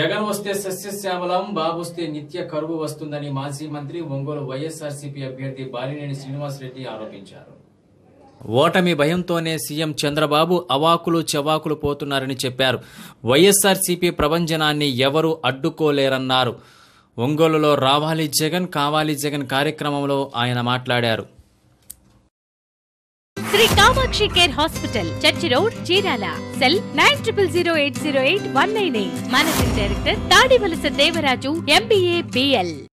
జగన్ వస్తే సస్యశ్యామలం బాబు వస్తే నిత్య కరువు వస్తుందని మాజీ మంత్రి ఒంగోలు వైఎస్ఆర్సీపీ అభ్యర్థి బాలినేని శ్రీనివాసరెడ్డి ఆరోపించారు ఓటమి భయంతోనే సీఎం చంద్రబాబు అవాకులు చెవాకులు పోతున్నారని చెప్పారు వైఎస్ఆర్సీపీ ప్రభంజనాన్ని ఎవరూ అడ్డుకోలేరన్నారు ఒంగోలులో రావాలి జగన్ కావాలి జగన్ కార్యక్రమంలో ఆయన మాట్లాడారు Sri Kamakshi care hospital church road Chirala cell nine triple zero eight zero eight one nine eight managing director Tadivalasa Devaraju MBA BL